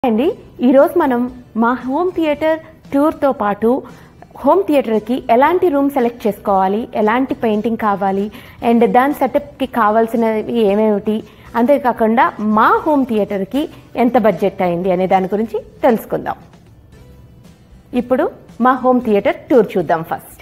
అండి ఈరోజు మనం మా హోమ్ థియేటర్ టూర్తో పాటు హోమ్ థియేటర్కి ఎలాంటి రూమ్ సెలెక్ట్ చేసుకోవాలి ఎలాంటి పెయింటింగ్ కావాలి అండ్ దాని సెటప్కి కావాల్సినవి ఏమేమిటి అంతేకాకుండా మా హోమ్ థియేటర్కి ఎంత బడ్జెట్ అయింది అనే దాని గురించి తెలుసుకుందాం ఇప్పుడు మా హోమ్ థియేటర్ టూర్ చూద్దాం ఫస్ట్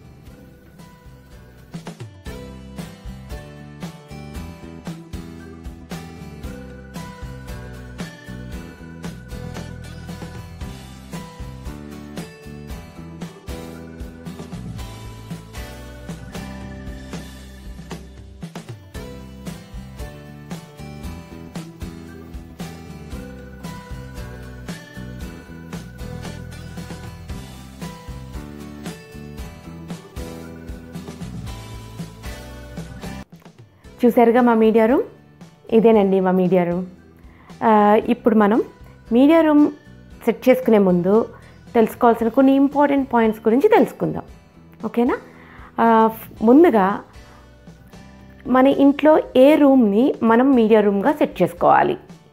చూసారుగా మా మీడియా రూమ్ ఇదేనండి మా మీడియా రూమ్ ఆ, ఇప్పుడు మనం మీడియా రూమ్ సెట్ చేసుకునే ముందు తెలుసుకోవాల్సిన కొన్ని ఇంపార్టెంట్ పాయింట్స్ గురించి తెలుసుకుందాం ఓకేనా ఆ, ముందుగా మన ఇంట్లో ఏ రూమ్ని మనం మీడియా రూమ్గా సెట్ చేసుకోవాలి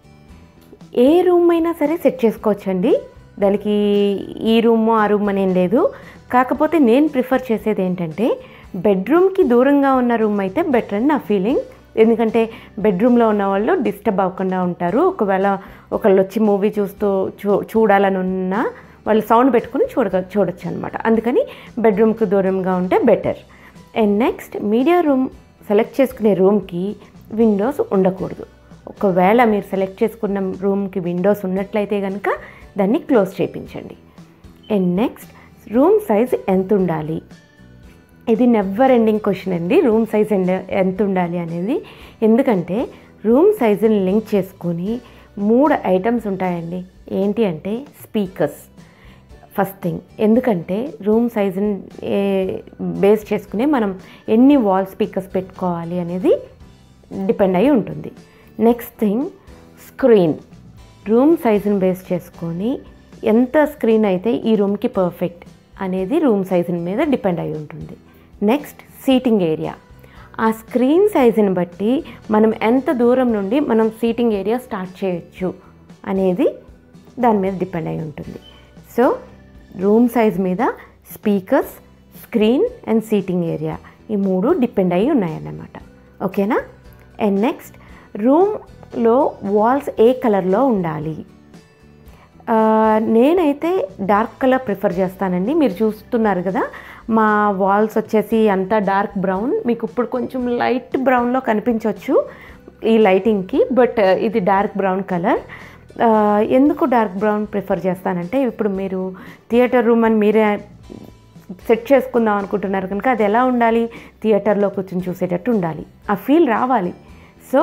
ఏ రూమ్ అయినా సరే సెట్ చేసుకోవచ్చండి దానికి ఈ రూమ్ ఆ రూమ్ అనేం లేదు కాకపోతే నేను ప్రిఫర్ చేసేది ఏంటంటే బెడ్రూమ్కి దూరంగా ఉన్న రూమ్ అయితే బెటర్ అని నా ఫీలింగ్ ఎందుకంటే బెడ్రూమ్లో ఉన్న వాళ్ళు డిస్టర్బ్ అవ్వకుండా ఉంటారు ఒకవేళ ఒకళ్ళు వచ్చి మూవీ చూస్తూ చూ చూడాలని ఉన్నా వాళ్ళు సౌండ్ పెట్టుకుని చూడ చూడొచ్చు అనమాట అందుకని బెడ్రూమ్కి దూరంగా ఉంటే better and next media room select చేసుకునే రూమ్కి విండోస్ ఉండకూడదు ఒకవేళ మీరు సెలెక్ట్ చేసుకున్న రూమ్కి విండోస్ ఉన్నట్లయితే కనుక దాన్ని క్లోజ్ చేయించండి అండ్ నెక్స్ట్ రూమ్ సైజ్ ఎంత ఉండాలి ఇది నెవర్ ఎండింగ్ క్వశ్చన్ అండి రూమ్ సైజ్ ఎంత ఉండాలి అనేది ఎందుకంటే రూమ్ సైజుని లింక్ చేసుకొని మూడు ఐటమ్స్ ఉంటాయండి ఏంటి అంటే స్పీకర్స్ ఫస్ట్ థింగ్ ఎందుకంటే రూమ్ సైజుని బేస్ చేసుకుని మనం ఎన్ని వాల్ స్పీకర్స్ పెట్టుకోవాలి అనేది డిపెండ్ అయి ఉంటుంది నెక్స్ట్ థింగ్ స్క్రీన్ రూమ్ సైజుని బేస్ చేసుకొని ఎంత స్క్రీన్ అయితే ఈ రూమ్కి పర్ఫెక్ట్ అనేది రూమ్ సైజుని మీద డిపెండ్ అయి ఉంటుంది నెక్స్ట్ సీటింగ్ ఏరియా ఆ స్క్రీన్ సైజుని బట్టి మనం ఎంత దూరం నుండి మనం సీటింగ్ ఏరియా స్టార్ట్ చేయొచ్చు అనేది దాని మీద డిపెండ్ అయి ఉంటుంది సో రూమ్ సైజ్ మీద speakers screen and seating area ఈ మూడు డిపెండ్ అయి ఉన్నాయన్నమాట ఓకేనా అండ్ నెక్స్ట్ రూమ్లో వాల్స్ ఏ కలర్లో ఉండాలి ఆ, నేనైతే డార్క్ కలర్ ప్రిఫర్ చేస్తానండి మీరు చూస్తున్నారు కదా మా వాల్స్ వచ్చేసి అంతా డార్క్ బ్రౌన్ మీకు ఇప్పుడు కొంచెం లైట్ బ్రౌన్లో కనిపించవచ్చు ఈ లైటింగ్కి బట్ ఇది డార్క్ బ్రౌన్ కలర్ ఆ, ఎందుకు డార్క్ బ్రౌన్ ప్రిఫర్ చేస్తానంటే ఇప్పుడు మీరు థియేటర్ రూమ్ అని మీరే సెట్ చేసుకుందాం అనుకుంటున్నారు కనుక అది ఎలా ఉండాలి థియేటర్లో కూర్చొని చూసేటట్టు ఉండాలి ఆ ఫీల్ రావాలి సో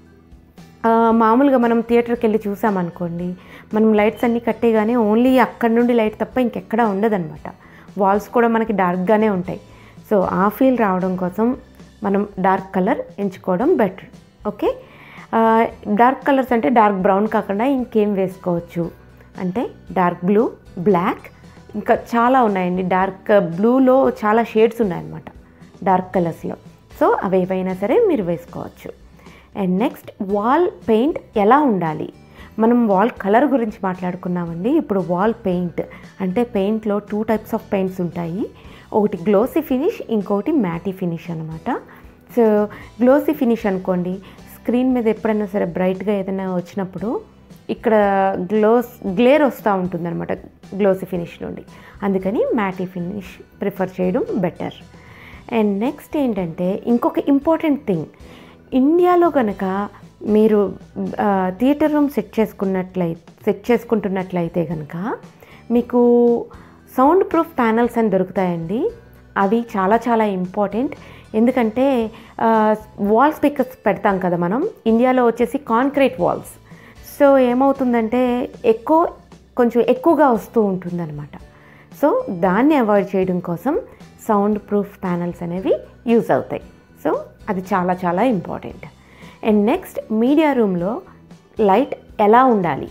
ఆ, మామూలుగా మనం థియేటర్కి వెళ్ళి చూసామనుకోండి మనం లైట్స్ అన్నీ కట్టేగానే ఓన్లీ అక్కడ నుండి లైట్ తప్ప ఇంకెక్కడా ఉండదన్నమాట వాల్స్ కూడా మనకి డార్క్గానే ఉంటాయి సో ఆ ఫీల్ రావడం కోసం మనం డార్క్ కలర్ ఎంచుకోవడం బెటర్ ఓకే ఆ, డార్క్ కలర్స్ అంటే డార్క్ బ్రౌన్ కాకుండా ఇంకేం వేసుకోవచ్చు అంటే డార్క్ బ్లూ బ్లాక్ ఇంకా చాలా ఉన్నాయండి డార్క్ బ్లూలో చాలా షేడ్స్ ఉన్నాయన్నమాట డార్క్ కలర్స్లో సో అవి ఏవైనా సరే మీరు వేసుకోవచ్చు అండ్ నెక్స్ట్ వాల్ పెయింట్ ఎలా ఉండాలి మనం వాల్ కలర్ గురించి మాట్లాడుకున్నామండి ఇప్పుడు వాల్ పెయింట్ అంటే పెయింట్లో టూ టైప్స్ ఆఫ్ పెయింట్స్ ఉంటాయి ఒకటి గ్లోసీ ఫినిష్ ఇంకొకటి మ్యాటీ ఫినిష్ అనమాట సో గ్లోసీ ఫినిష్ అనుకోండి స్క్రీన్ మీద ఎప్పుడైనా సరే బ్రైట్గా ఏదైనా వచ్చినప్పుడు ఇక్కడ గ్లోస్ గ్లేర్ వస్తూ ఉంటుందన్నమాట గ్లోసీ ఫినిష్ నుండి అందుకని మ్యాటీ ఫినిష్ ప్రిఫర్ చేయడం బెటర్ అండ్ నెక్స్ట్ ఏంటంటే ఇంకొక ఇంపార్టెంట్ థింగ్ ఇండియాలో కనుక మీరు ఆ, థియేటర్ రూమ్ సెట్ చేసుకున్నట్లయితే సెట్ చేసుకుంటున్నట్లయితే కనుక మీకు సౌండ్ ప్రూఫ్ ప్యానల్స్ అని దొరుకుతాయండి అవి చాలా చాలా ఇంపార్టెంట్ ఎందుకంటే వాల్ స్పీకర్స్ పెడతాం కదా మనం ఇండియాలో వచ్చేసి కాంక్రీట్ వాల్స్ సో ఏమవుతుందంటే ఎక్కువ కొంచెం ఎక్కువగా వస్తూ ఉంటుందన్నమాట సో దాన్ని అవాయిడ్ చేయడం కోసం సౌండ్ ప్రూఫ్ ప్యానల్స్ అనేవి యూజ్ అవుతాయి సో అది చాలా చాలా ఇంపార్టెంట్ అండ్ నెక్స్ట్ మీడియా రూమ్లో లైట్ ఎలా ఉండాలి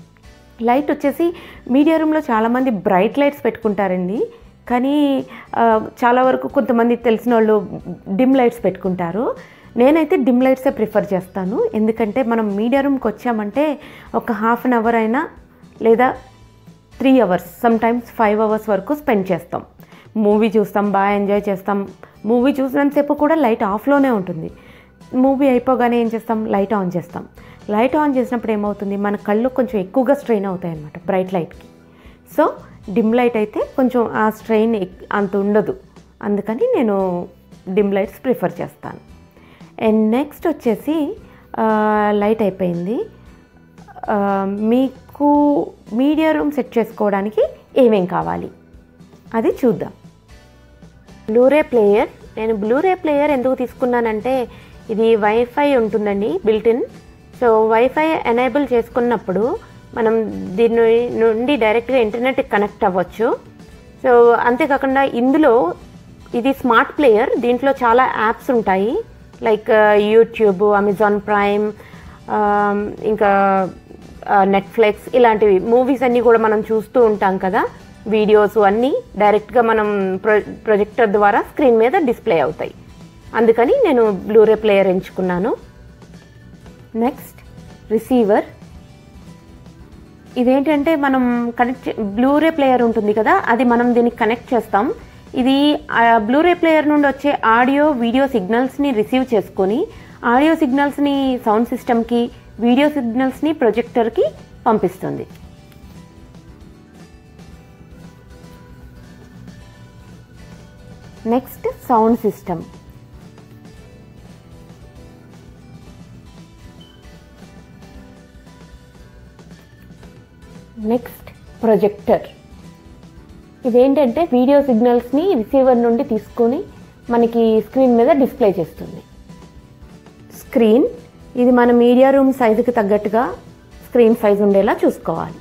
లైట్ వచ్చేసి మీడియా రూమ్లో చాలామంది బ్రైట్ లైట్స్ పెట్టుకుంటారండి కానీ ఆ, చాలా వరకు కొంతమంది తెలిసిన వాళ్ళు డిమ్ లైట్స్ పెట్టుకుంటారు నేనైతే డిమ్ లైట్సే ప్రిఫర్ చేస్తాను ఎందుకంటే మనం మీడియా రూమ్కి వచ్చామంటే ఒక హాఫ్ అన్ అవర్ అయినా లేదా three hours some times five hours వరకు స్పెండ్ చేస్తాం మూవీ చూస్తాం బాగా ఎంజాయ్ చేస్తాం మూవీ చూసినంతసేపు కూడా లైట్ ఆఫ్లోనే ఉంటుంది మూవీ అయిపోగానే ఏం చేస్తాం లైట్ ఆన్ చేస్తాం లైట్ ఆన్ చేసినప్పుడు ఏమవుతుంది మన కళ్ళు కొంచెం ఎక్కువగా స్ట్రెయిన్ అవుతాయి అన్నమాట బ్రైట్ లైట్కి సో డిమ్ లైట్ అయితే కొంచెం ఆ స్ట్రెయిన్ అంత ఉండదు అందుకని నేను డిమ్ లైట్స్ ప్రిఫర్ చేస్తాను అండ్ నెక్స్ట్ వచ్చేసి లైట్ అయిపోయింది ఆ, మీకు మీడియా రూమ్ సెట్ చేసుకోవడానికి ఏమేం కావాలి అది చూద్దాం బ్లూరే ప్లేయర్ నేను బ్లూరే ప్లేయర్ ఎందుకు తీసుకున్నానంటే ఇది వైఫై ఉంటుందండి built in so wifi enable చేసుకున్నప్పుడు మనం దీని నుండి డైరెక్ట్గా ఇంటర్నెట్ కనెక్ట్ అవ్వచ్చు సో అంతేకాకుండా ఇందులో ఇది స్మార్ట్ ప్లేయర్ దీంట్లో చాలా యాప్స్ ఉంటాయి లైక్ యూట్యూబ్ అమెజాన్ ప్రైమ్ ఇంకా నెట్ఫ్లిక్స్ ఇలాంటివి మూవీస్ అన్నీ కూడా మనం చూస్తూ ఉంటాం కదా వీడియోస్ అన్నీ డైరెక్ట్గా మనం ప్రొ ప్రొజెక్టర్ ద్వారా స్క్రీన్ మీద డిస్ప్లే అవుతాయి అందుకని నేను బ్లూరే ప్లేయర్ ఎంచుకున్నాను నెక్స్ట్ రిసీవర్ ఇదేంటంటే మనం కనెక్ట్ బ్లూరే ప్లేయర్ ఉంటుంది కదా అది మనం దీనికి కనెక్ట్ చేస్తాం ఇది బ్లూరే ప్లేయర్ నుండి వచ్చే ఆడియో వీడియో సిగ్నల్స్ని రిసీవ్ చేసుకొని ఆడియో సిగ్నల్స్ని సౌండ్ సిస్టమ్కి వీడియో సిగ్నల్స్ని ప్రొజెక్టర్కి పంపిస్తుంది next sound system next projector ఇదేంటంటే వీడియో సిగ్నల్స్ని రిసీవర్ నుండి తీసుకొని మనకి స్క్రీన్ మీద డిస్ప్లే చేస్తుంది స్క్రీన్ ఇది మన మీడియా రూమ్ సైజుకి తగ్గట్టుగా స్క్రీన్ సైజ్ ఉండేలా చూసుకోవాలి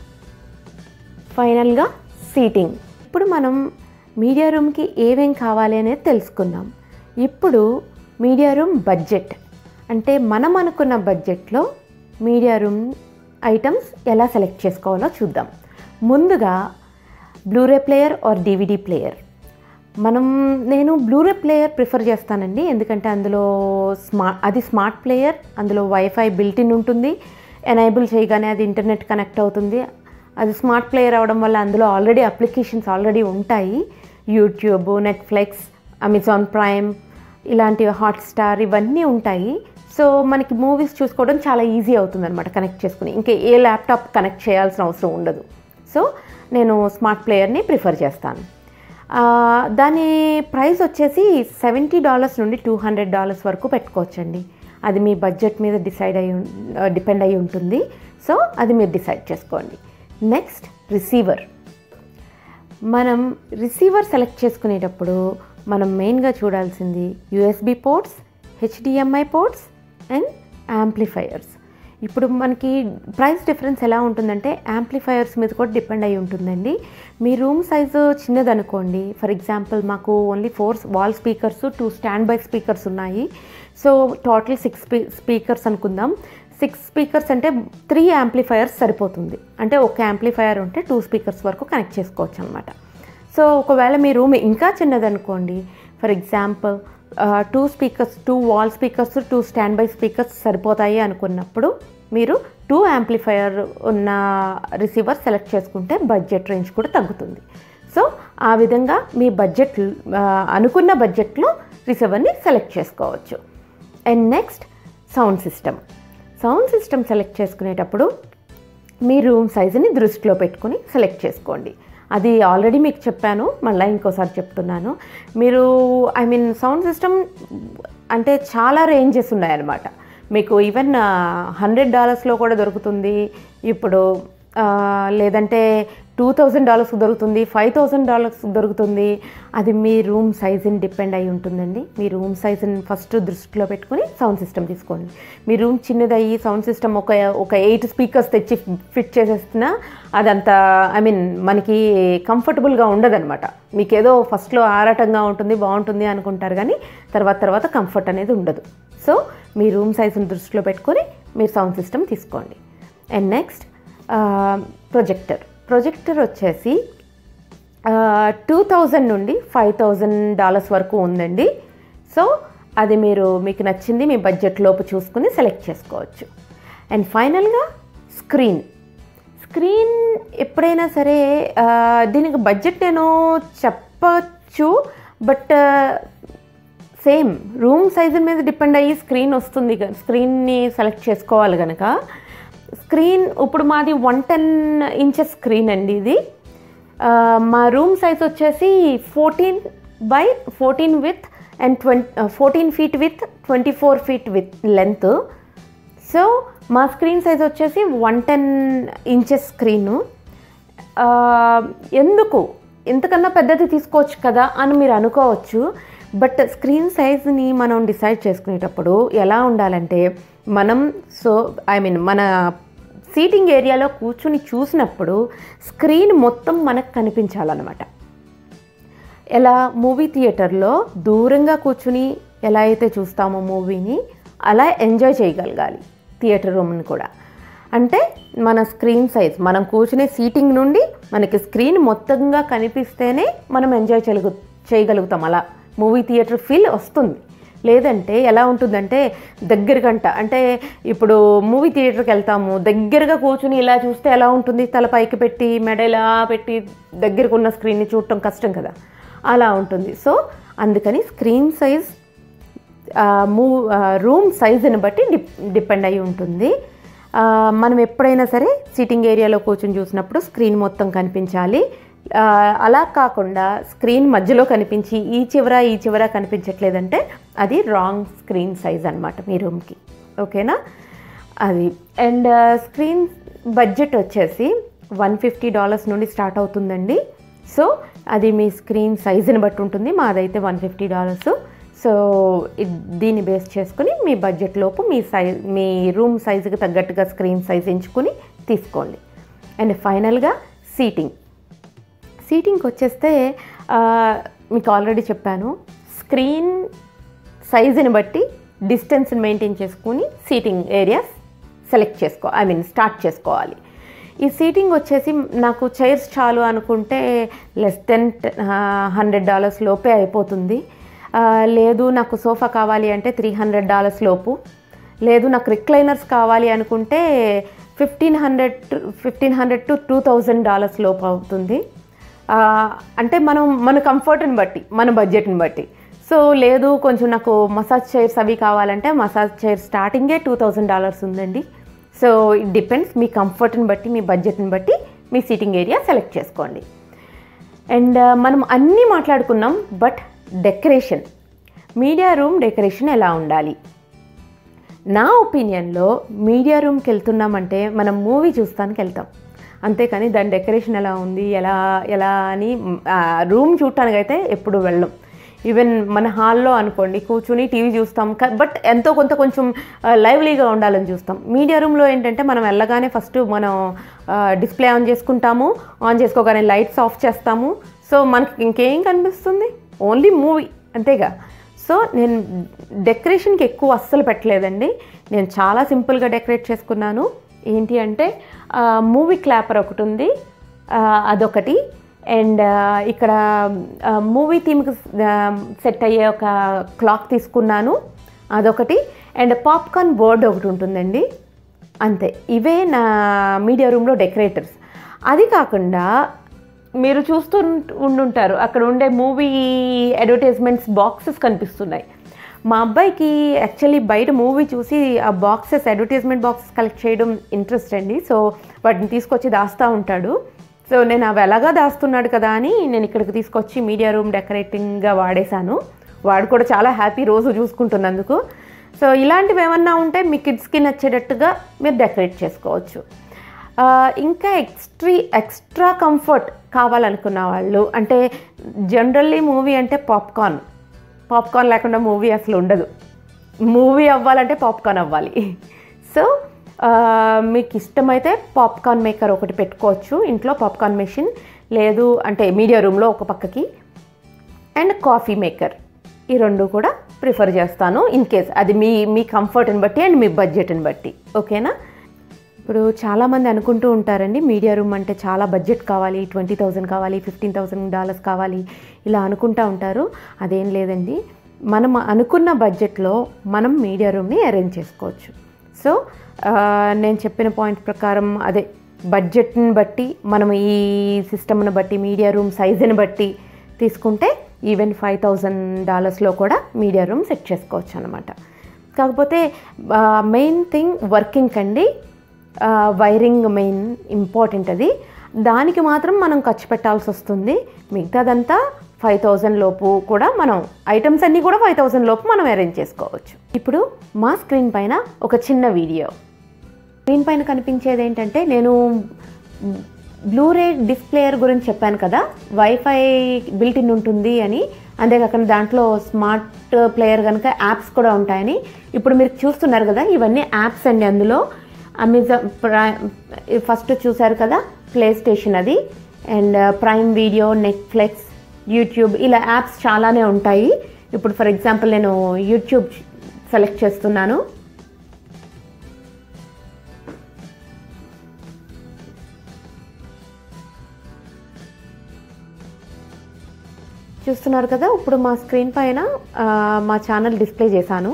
ఫైనల్గా సీటింగ్ ఇప్పుడు మనం మీడియా రూమ్కి ఏమేం కావాలి అనేది తెలుసుకుందాం ఇప్పుడు మీడియా రూమ్ బడ్జెట్ అంటే మనం అనుకున్న బడ్జెట్లో మీడియా రూమ్ ఐటమ్స్ ఎలా సెలెక్ట్ చేసుకోవాలో చూద్దాం ముందుగా Blu-ray player or DVD player మనం నేను బ్లూరే ప్లేయర్ ప్రిఫర్ చేస్తానండి ఎందుకంటే అందులో స్మార్ట్ అది స్మార్ట్ ప్లేయర్ అందులో వైఫై బిల్టిన్ ఉంటుంది ఎనేబుల్ చేయగానే అది ఇంటర్నెట్ కనెక్ట్ అవుతుంది అది స్మార్ట్ ప్లేయర్ అవడం వల్ల అందులో ఆల్రెడీ అప్లికేషన్స్ ఆల్రెడీ ఉంటాయి యూట్యూబ్ నెట్ఫ్లిక్స్ అమెజాన్ ప్రైమ్ ఇలాంటి హాట్స్టార్ ఇవన్నీ ఉంటాయి సో మనకి మూవీస్ చూసుకోవడం చాలా ఈజీ అవుతుంది అనమాట కనెక్ట్ చేసుకుని ఇంకా ఏ ల్యాప్టాప్ కనెక్ట్ చేయాల్సిన అవసరం ఉండదు సో నేను స్మార్ట్ ప్లేయర్ని ప్రిఫర్ చేస్తాను ఆ, దాని ప్రైస్ వచ్చేసి సెవెంటీ డాలర్స్ నుండి టూ హండ్రెడ్ డాలర్స్ వరకు పెట్టుకోవచ్చండి అది మీ బడ్జెట్ మీద డిసైడ్ అయి డిపెండ్ అయి ఉంటుంది సో అది మీరు డిసైడ్ చేసుకోండి నెక్స్ట్ రిసీవర్ మనం రిసీవర్ సెలెక్ట్ చేసుకునేటప్పుడు మనం మెయిన్గా చూడాల్సింది USB ports HDMI ports and amplifiers ఇప్పుడు మనకి ప్రైస్ డిఫరెన్స్ ఎలా ఉంటుందంటే యాంప్లిఫైయర్స్ మీద కూడా డిపెండ్ అయి ఉంటుందండి మీ రూమ్ సైజు చిన్నదనుకోండి ఫర్ ఎగ్జాంపుల్ మాకు only four wall speakers two stand by speakers ఉన్నాయి సో టోటల్ సిక్స్ స్పీ స్పీకర్స్ అనుకుందాం సిక్స్ స్పీకర్స్ అంటే త్రీ యాంప్లిఫైయర్స్ సరిపోతుంది అంటే ఒక యాంప్లిఫైయర్ ఉంటే టూ స్పీకర్స్ వరకు కనెక్ట్ చేసుకోవచ్చు అనమాట సో ఒకవేళ మీ రూమ్ ఇంకా చిన్నదనుకోండి for example two speakers two wall speakers two stand by speakers సరిపోతాయి అనుకున్నప్పుడు మీరు టూ యాంప్లిఫైయర్ ఉన్న రిసీవర్ సెలెక్ట్ చేసుకుంటే బడ్జెట్ రేంజ్ కూడా తగ్గుతుంది సో ఆ విధంగా మీ బడ్జెట్ ఆ, అనుకున్న బడ్జెట్లో రిసీవర్ని సెలెక్ట్ చేసుకోవచ్చు and next sound system sound system select చేసుకునేటప్పుడు మీ రూమ్ సైజుని దృష్టిలో పెట్టుకొని సెలెక్ట్ చేసుకోండి అది ఆల్రెడీ మీకు చెప్పాను మళ్ళీ ఇంకోసారి చెప్తున్నాను మీరు ఐ మీన్ సౌండ్ సిస్టమ్ అంటే చాలా రేంజెస్ ఉన్నాయన్నమాట మీకు ఈవెన్ హండ్రెడ్ డాలర్స్లో కూడా దొరుకుతుంది ఇప్పుడు ఆ, లేదంటే టూ థౌజండ్ డాలర్స్ దొరుకుతుంది ఫైవ్ థౌజండ్ డాలర్స్ దొరుకుతుంది అది మీ రూమ్ సైజుని డిపెండ్ అయి ఉంటుందండి మీ రూమ్ సైజుని ఫస్ట్ దృష్టిలో పెట్టుకొని సౌండ్ సిస్టమ్ తీసుకోండి మీ రూమ్ చిన్నదయ్యి సౌండ్ సిస్టమ్ ఒక ఒక ఎయిట్ స్పీకర్స్ తెచ్చి ఫిట్ చేసేస్తున్నా అదంత ఐ మీన్ మనకి కంఫర్టబుల్గా ఉండదన్నమాట మీకు ఏదో ఫస్ట్లో ఆరాటంగా ఉంటుంది బాగుంటుంది అనుకుంటారు కానీ తర్వాత తర్వాత కంఫర్ట్ అనేది ఉండదు సో మీ రూమ్ సైజుని దృష్టిలో పెట్టుకొని మీరు సౌండ్ సిస్టమ్ తీసుకోండి అండ్ నెక్స్ట్ ప్రొజెక్టర్ ప్రొజెక్టర్ వచ్చేసి టూ థౌజండ్ నుండి ఫైవ్ థౌజండ్ డాలర్స్ వరకు ఉందండి సో అది మీరు మీకు నచ్చింది మీ బడ్జెట్ లోపు చూసుకుని సెలెక్ట్ చేసుకోవచ్చు అండ్ ఫైనల్గా స్క్రీన్ స్క్రీన్ ఎప్పుడైనా సరే ఆ, దీనికి బడ్జెట్ నేను చెప్పచ్చు బట్ సేమ్ రూమ్ సైజు మీద డిపెండ్ అయ్యి స్క్రీన్ వస్తుంది క- స్క్రీన్ని సెలెక్ట్ చేసుకోవాలి కనుక స్క్రీన్ ఇప్పుడు మాది వన్ టెన్ ఇంచెస్ స్క్రీన్ అండి ఇది ఆ, మా రూమ్ సైజ్ వచ్చేసి fourteen by fourteen with and twenty fourteen feet with twenty four feet with length so మా స్క్రీన్ సైజ్ వచ్చేసి వన్ టెన్ ఇంచెస్ స్క్రీను ఆ, ఎందుకు ఇంతకన్నా పెద్దది తీసుకోవచ్చు కదా అని మీరు అనుకోవచ్చు బట్ స్క్రీన్ సైజ్ని మనం డిసైడ్ చేసుకునేటప్పుడు ఎలా ఉండాలంటే మనం సో ఐ మీన్ మన సీటింగ్ ఏరియాలో కూర్చుని చూసినప్పుడు స్క్రీన్ మొత్తం మనకు కనిపించాలన్నమాట ఎలా మూవీ థియేటర్లో దూరంగా కూర్చుని ఎలా అయితే చూస్తామో మూవీని అలా ఎంజాయ్ చేయగలగాలి థియేటర్ రూమ్ని కూడా అంటే మన స్క్రీన్ సైజ్ మనం కూర్చునే సీటింగ్ నుండి మనకి స్క్రీన్ మొత్తంగా కనిపిస్తేనే మనం ఎంజాయ్ చేయగలు చేయగలుగుతాం అలా మూవీ థియేటర్ ఫీల్ వస్తుంది లేదంటే ఎలా ఉంటుందంటే దగ్గర గంట అంటే ఇప్పుడు మూవీ థియేటర్కి వెళ్తాము దగ్గరగా కూర్చుని ఇలా చూస్తే ఎలా ఉంటుంది తల పైకి పెట్టి మెడ ఇలా పెట్టి దగ్గరకు ఉన్న స్క్రీన్ని చూడటం కష్టం కదా అలా ఉంటుంది సో అందుకని స్క్రీన్ సైజ్ మూ రూమ్ సైజుని బట్టి డిప్ డిపెండ్ అయి ఉంటుంది ఆ, మనం ఎప్పుడైనా సరే సీటింగ్ ఏరియాలో కూర్చొని చూసినప్పుడు స్క్రీన్ మొత్తం కనిపించాలి ఆ, అలా కాకుండా స్క్రీన్ మధ్యలో కనిపించి ఈ చివర ఈ చివర కనిపించట్లేదంటే అది రాంగ్ స్క్రీన్ సైజ్ అనమాట మీ రూమ్కి ఓకేనా అది అండ్ స్క్రీన్ బడ్జెట్ వచ్చేసి వన్ ఫిఫ్టీ డాలర్స్ నుండి స్టార్ట్ అవుతుందండి సో అది మీ స్క్రీన్ సైజుని బట్టి ఉంటుంది మాదైతే వన్ ఫిఫ్టీ డాలర్స్ సో ఇ- దీన్ని బేస్ చేసుకుని మీ బడ్జెట్ లోపు మీ సైజ్ మీ రూమ్ సైజుకి తగ్గట్టుగా స్క్రీన్ సైజ్ ఎంచుకుని తీసుకోండి అండ్ ఫైనల్గా సీటింగ్ సీటింగ్కి వచ్చేస్తే ఆ, మీకు ఆల్రెడీ చెప్పాను స్క్రీన్ సైజుని బట్టి డిస్టెన్స్ని మెయింటైన్ చేసుకుని సీటింగ్ ఏరియాస్ సెలెక్ట్ చేసుకో ఐ మీన్ స్టార్ట్ చేసుకోవాలి ఈ సీటింగ్ వచ్చేసి నాకు చైర్స్ చాలు అనుకుంటే లెస్ దెన్ హండ్రెడ్ డాలర్స్ లోపే అయిపోతుంది ఆ, లేదు నాకు సోఫా కావాలి అంటే త్రీ హండ్రెడ్ డాలర్స్ లోపు లేదు నాకు రిక్లైనర్స్ కావాలి అనుకుంటే fifteen hundred fifteen hundred to two thousand dollars లోపు అవుతుంది ఆ, అంటే మనం మన కంఫర్ట్ని బట్టి మన బడ్జెట్ని బట్టి సో లేదు కొంచెం నాకు మసాజ్ చైర్స్ అవి కావాలంటే మసాజ్ చైర్ స్టార్టింగే టూ థౌజండ్ డాలర్స్ ఉందండి సో ఇట్ డిపెండ్స్ మీ కంఫర్ట్ని బట్టి మీ బడ్జెట్ని బట్టి మీ సీటింగ్ ఏరియా సెలెక్ట్ చేసుకోండి అండ్ మనం అన్నీ మాట్లాడుకున్నాం but decoration media room decoration ఎలా ఉండాలి నా ఒపీనియన్లో మీడియా రూమ్కి వెళ్తున్నామంటే మనం మూవీ చూస్తానికి వెళ్తాం అంతేకాని దాని డెకరేషన్ ఎలా ఉంది ఎలా ఎలా అని రూమ్ చూడటానికి అయితే ఎప్పుడు వెళ్ళం ఈవెన్ మన హాల్లో అనుకోండి కూర్చుని టీవీ చూస్తాం బట్ ఎంతో కొంత కొంచెం లైవ్లీగా ఉండాలని చూస్తాం మీడియా రూమ్లో ఏంటంటే మనం వెళ్ళగానే ఫస్ట్ మనం డిస్ప్లే ఆన్ చేసుకుంటాము ఆన్ చేసుకోగానే లైట్స్ ఆఫ్ చేస్తాము సో మనకి ఇంకేం కనిపిస్తుంది ఓన్లీ మూవీ అంతేగా సో నేను డెకరేషన్కి ఎక్కువ అస్సలు పెట్టలేదండి నేను చాలా సింపుల్గా డెకరేట్ చేసుకున్నాను ఏంటి అంటే మూవీ క్లాపర్ ఒకటి ఉంది ఆ, అదొకటి అండ్ ఇక్కడ మూవీ థీమ్కి సెట్ అయ్యే ఒక క్లాక్ తీసుకున్నాను అదొకటి అండ్ పాప్కార్న్ బోర్డ్ ఒకటి ఉంటుందండి అంతే ఇవే నా మీడియా రూమ్లో డెకరేటర్స్ అది కాకుండా మీరు చూస్తూ ఉండుంటారు అక్కడ ఉండే మూవీ అడ్వర్టైజ్మెంట్స్ బాక్సెస్ కనిపిస్తున్నాయి మా అబ్బాయికి యాక్చువల్లీ బయట మూవీ చూసి ఆ బాక్సెస్ అడ్వర్టైజ్మెంట్ బాక్సెస్ కలెక్ట్ చేయడం ఇంట్రెస్ట్ అండి సో వాటిని తీసుకొచ్చి దాస్తూ ఉంటాడు సో నేను అవి ఎలాగా దాస్తున్నాడు కదా అని నేను ఇక్కడికి తీసుకొచ్చి మీడియా రూమ్ డెకరేటింగ్గా వాడేశాను వాడు కూడా చాలా హ్యాపీ రోజు చూసుకుంటున్నందుకు సో ఇలాంటివి ఏమన్నా ఉంటే మీ కిడ్స్కి నచ్చేటట్టుగా మీరు డెకరేట్ చేసుకోవచ్చు ఆ, ఇంకా ఎక్స్ట్రీ ఎక్స్ట్రా కంఫర్ట్ కావాలనుకున్న వాళ్ళు అంటే జనరల్లీ మూవీ అంటే పాప్కార్న్ పాప్కార్న్ లేకుండా మూవీ అసలు ఉండదు మూవీ అవ్వాలంటే పాప్కార్న్ అవ్వాలి సో ఆ, మీకు ఇష్టమైతే పాప్కార్న్ మేకర్ ఒకటి పెట్టుకోవచ్చు ఇంట్లో పాప్కార్న్ మెషిన్ లేదు అంటే మీడియా రూమ్లో ఒక పక్కకి అండ్ కాఫీ మేకర్ ఈ రెండు కూడా ప్రిఫర్ చేస్తాను ఇన్ కేస్ అది మీ మీ కంఫర్ట్ని బట్టి అండ్ మీ బడ్జెట్ని బట్టి ఓకేనా ఇప్పుడు చాలామంది అనుకుంటూ ఉంటారండి మీడియా రూమ్ అంటే చాలా బడ్జెట్ కావాలి ట్వంటీ థౌజండ్ కావాలి ఫిఫ్టీన్ థౌజండ్ డాలర్స్ కావాలి ఇలా అనుకుంటూ ఉంటారు అదేం లేదండి మనం అనుకున్న బడ్జెట్లో మనం మీడియా రూమ్ని అరేంజ్ చేసుకోవచ్చు సో ఆ, నేను చెప్పిన పాయింట్ ప్రకారం అదే బడ్జెట్ని బట్టి మనం ఈ సిస్టమ్ని బట్టి మీడియా రూమ్ సైజుని బట్టి తీసుకుంటే ఈవెన్ ఫైవ్ థౌజండ్ డాలర్స్లో కూడా మీడియా రూమ్ సెట్ చేసుకోవచ్చు అనమాట కాకపోతే మెయిన్ థింగ్ వర్కింగ్ కండి ఆ, వైరింగ్ మెయిన్ ఇంపార్టెంట్ అది దానికి మాత్రం మనం ఖర్చు పెట్టాల్సి వస్తుంది మిగతాదంతా ఫైవ్ థౌజండ్ లోపు కూడా మనం ఐటమ్స్ అన్నీ కూడా ఫైవ్ థౌజండ్ లోపు మనం అరేంజ్ చేసుకోవచ్చు ఇప్పుడు మా స్క్రీన్ పైన ఒక చిన్న వీడియో స్క్రీన్ పైన కనిపించేది ఏంటంటే నేను బ్లూరే డిస్ప్లేయర్ గురించి చెప్పాను కదా వైఫై బిల్ట్ ఇన్ ఉంటుంది అని అంతేకాకుండా దాంట్లో స్మార్ట్ ప్లేయర్ కనుక యాప్స్ కూడా ఉంటాయని ఇప్పుడు మీరు చూస్తున్నారు కదా ఇవన్నీ యాప్స్ అండి అందులో అమెజాన్ ప్రైమ్ ఫస్ట్ చూసారు కదా ప్లే స్టేషన్ అది and prime video Netflix YouTube ఇలా యాప్స్ చాలానే ఉంటాయి ఇప్పుడు ఫర్ ఎగ్జాంపుల్ నేను యూట్యూబ్ సెలెక్ట్ చేస్తున్నాను చూస్తున్నారు కదా ఇప్పుడు మా స్క్రీన్ పైన ఆ, మా ఛానల్ డిస్ప్లే చేశాను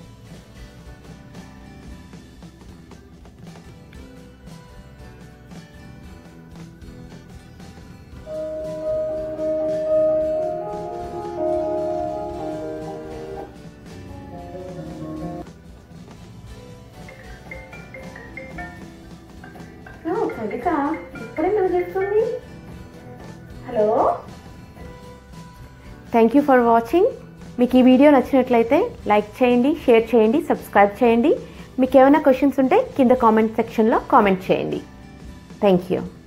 కవిత ఇప్పుడే మన చేస్తుంది hello thank you for watching మీకు ఈ వీడియో నచ్చినట్లయితే లైక్ చేయండి షేర్ చేయండి సబ్స్క్రైబ్ చేయండి మీకు ఏమైనా క్వశ్చన్స్ ఉంటే కింద కామెంట్ సెక్షన్లో కామెంట్ చేయండి థ్యాంక్ యూ